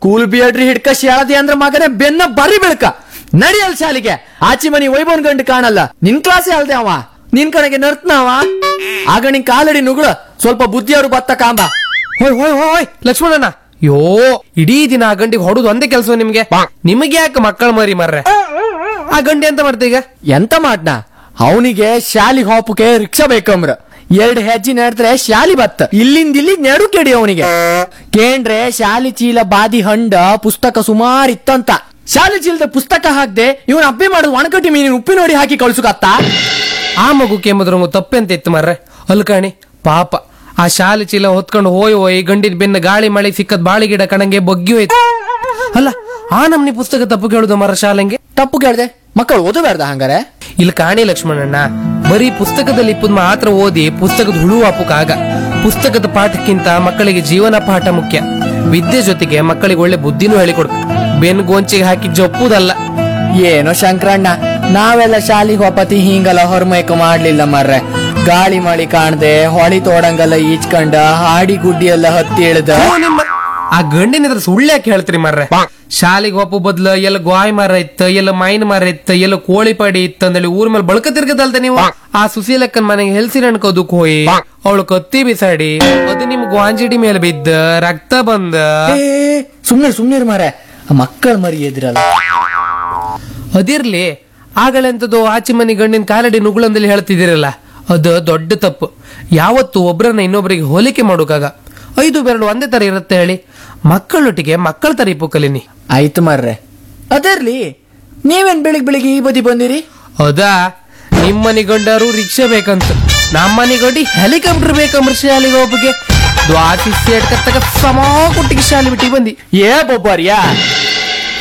school ಬಿಯಡ್ರಿ ಹಿಡ್ಕ ಶಾಳದಿ ಅಂದ್ರ ಮಗನೇ ಬೆನ್ನ ಬರಿ ಬೆಳ್ಕ ನಡಿಯಲ್ ಶಾಲಿಗೆ ಆಚಿ ಮನಿ ವೈಭವನ್ ಗಂಡು ಕಾಣಲ್ಲ ನಿನ್ ಕ್ಲಾಸೇ ಅಲ್ದೆ ಅವ ನಿನ್ ಕಡೆಗೆ ನರ್ತನವ ಆಗ ನಿನ್ ಕಾಲಡಿ ನುಗುಳ ಸ್ವಲ್ಪ ಬುದ್ಧಿಯವರು ಬತ್ತ ಕಾಂಬ ಹೋಯ್ ಹೋಯ್ ಹೋಯ್ ಹೋಯ್ ಲಕ್ಷ್ಮಣಣ್ಣ ಯೋ ಇಡೀ ದಿನ ಆ ಗಂಡಿಗೆ ಹೊಡೋದು ಒಂದೇ ಕೆಲಸ ನಿಮ್ಗೆ ನಿಮಗೆ ಯಾಕೆ ಮಕ್ಕಳ ಮರಿ ಮರ್ರೆ ಆ ಗಂಡಿ ಅಂತ ಮಾಡ್ತಾ ಈಗ ಎಂತ ಮಾಡ್ನ ಅವನಿಗೆ ಶಾಲಿಗೆ ಹೋಪಕ್ಕೆ ರಿಕ್ಷಾ ಬೇಕಂಬ್ರ ಎರಡ್ ಹೆಜ್ಜೆ ನಡೆದ್ರೆ ಶಾಲಿ ಬತ್ತ ಇಲ್ಲಿಂದ ಇಲ್ಲಿ ನೆಡು ಕೆಡಿ ಅವನಿಗೆ ಕೇಂಡ್ರೆ ಶಾಲಿ ಚೀಲ ಬಾದಿ ಹಂಡ ಪುಸ್ತಕ ಸುಮಾರ್ ಇತ್ತಂತ ಶಾಲಿ ಚೀಲದ ಪುಸ್ತಕ ಹಾಕ್ದೆ ಇವನ್ ಅಬ್ಬೆ ಮಾಡುದು ಒಣಕಟ್ಟಿ ಮೀನಿನ ಉಪ್ಪಿನೋಡಿ ಹಾಕಿ ಕಳ್ಸುಕತ್ತ ಆ ಮಗು ಕೆಮ್ಮದ್ರಂಗು ತಪ್ಪೆಂತ ಇತ್ತು ಮರ್ರೆ ಅಲ್ಕಾಣಿ ಪಾಪ ಆ ಶಾಲೆ ಚೀಲ ಹೊತ್ಕೊಂಡು ಹೋಯ್ ಹೋಯ್ ಗಂಡಿನ ಬೆನ್ನ ಗಾಳಿ ಮಳೆ ಸಿಕ್ಕದ್ ಬಾಳಿ ಗಿಡ ಕಣಂಗೆ ಬಗ್ಗಿ ಹೋಯ್ತು ಅಲ್ಲ ಆ ನಮ್ನಿ ಪುಸ್ತಕ ತಪ್ಪು ಕೇಳುದು ಮರ ಶಾಲೆಂಗೆ ತಪ್ಪು ಕೇಳ್ದೆ ಮಕ್ಕಳು ಓದಬೇಡ್ದ ಹಂಗಾರೆ ಇಲ್ಲಿ ಕಾಣಿ ಲಕ್ಷ್ಮಣಣ್ಣ ಬರೀ ಪುಸ್ತಕದಲ್ಲಿ ಇಪ್ಪದ್ ಮಾತ್ರ ಓದಿ ಪುಸ್ತಕದ ಹುಳು ಆಗ ಪುಸ್ತಕದ ಪಾಠಕ್ಕಿಂತ ಮಕ್ಕಳಿಗೆ ಜೀವನ ಪಾಠ ಮುಖ್ಯ ವಿದ್ಯೆ ಜೊತೆಗೆ ಮಕ್ಕಳಿಗೆ ಒಳ್ಳೆ ಬುದ್ಧಿನೂ ಹೇಳಿಕೊಡು ಬೆನ್ ಗೋಂಚಿಗೆ ಹಾಕಿ ಜಪ್ಪುದಲ್ಲ ಏನೋ ಶಂಕರಣ್ಣ ನಾವೆಲ್ಲ ಶಾಲಿಗೆ ಹೋಪತಿ ಹಿಂಗಲ್ಲ ಹೊರಮೈಕ ಮಾಡ್ಲಿಲ್ಲ ಮರ್ರೆ ಗಾಳಿ ಮಳಿ ಕಾಣ್ದೆ ಹೊಳಿ ತೋಡಂಗಲ್ಲ ಈಚ್ಕಂಡ ಹಾಡಿ ಗುಡ್ಡಿ ಎಲ್ಲ ಹತ್ತಿ ಇಳ್ದ ಓ ನಿಮ್ಮ- ಆ ಗಂಡಿನ ಎದುರು ಸುಳ್ಳು ಯಾಕೆ ಹೇಳ್ತೀರಿ ಮರ್ರೆ ಶಾಲಿಗೆ ಒಪ್ಪು ಬದ್ಲು ಎಲ್ಲ ಗಾಯ್ ಮರ ಇತ್ತ ಎಲ್ಲ ಮೈನ್ ಮರ ಇತ್ತ ಎಲ್ಲ ಕೋಳಿ ಪಡಿ ಇತ್ತ ಅಂದೇಳಿ ಊರ್ ಮೇಲೆ ಬಳಕ ತಿರ್ಗದಲ್ದ ನೀವು ಆ ಸುಶೀಲಕ್ಕನ್ ಮನೆಗೆ ಹೆಲ್ಸಿನ ಅನ್ಕೋದಕ್ ಹೋಯಿ ಅವಳು ಕತ್ತಿ ಬಿಸಾಡಿ ಅದು ನಿಮ್ ಗ್ವಾಂಜಿಡಿ ಮೇಲೆ ಬಿದ್ದ ರಕ್ತ ಬಂದ ಏ ಸುಮ್ನೆ ಸುಮ್ನೆ ಮರೆ ಮಕ್ಕಳ ಮರಿ ಎದ್ರಲ್ಲ ಅದಿರ್ಲಿ ಆಗಲೆಂತದ್ದು ಆಚೆ ಮನೆ ಗಂಡಿನ ಕಾಲಡಿ ನುಗುಳಂದಲ್ಲಿ ಹೇಳ್ತಿದ್ದೀರಲ್ಲ ಅದು ದೊಡ್ಡ ತಪ್ಪು ಯಾವತ್ತು ಒಬ್ರನ್ನ ಇನ್ನೊಬ್ಬರಿಗೆ ಹೋಲಿಕೆ ಮಾಡೋಕಾಗ ಐದು ಬೆರಳು ಒಂದೇ ತರ ಇರುತ್ತೆ ಹೇಳಿ ಮಕ್ಕಳೊಟ್ಟಿಗೆ ಮಕ್ಕಳ ತರ ಇಪ್ಪು ಕಲೀನಿ ಆಯ್ತು ಮರ್ರೆ ಅದಿರ್ಲಿ ನೀವೇನ್ ಬೆಳಿಗ್ ಬೆಳಿಗ್ಗೆ ಈ ಬದಿ ಬಂದಿರಿ ಹೌದಾ ನಿಮ್ಮನೆ ಗಂಡರು ರಿಕ್ಷಾ ಬೇಕಂತ ನಮ್ಮನೆ ಗಂಡಿ ಹೆಲಿಕಾಪ್ಟರ್ ಬೇಕಂಬ್ರ ಶಾಲೆಗೆ ಒಬ್ಬಗೆ ದ್ವಾಸಿ ಸೇಟ್ ಕತ್ತಕ ಸಮ ಕೊಟ್ಟಿಗೆ ಶಾಲೆ ಬಿಟ್ಟಿ ಬಂದಿ ಏ ಬೊಬ್ಬರ್ಯಾ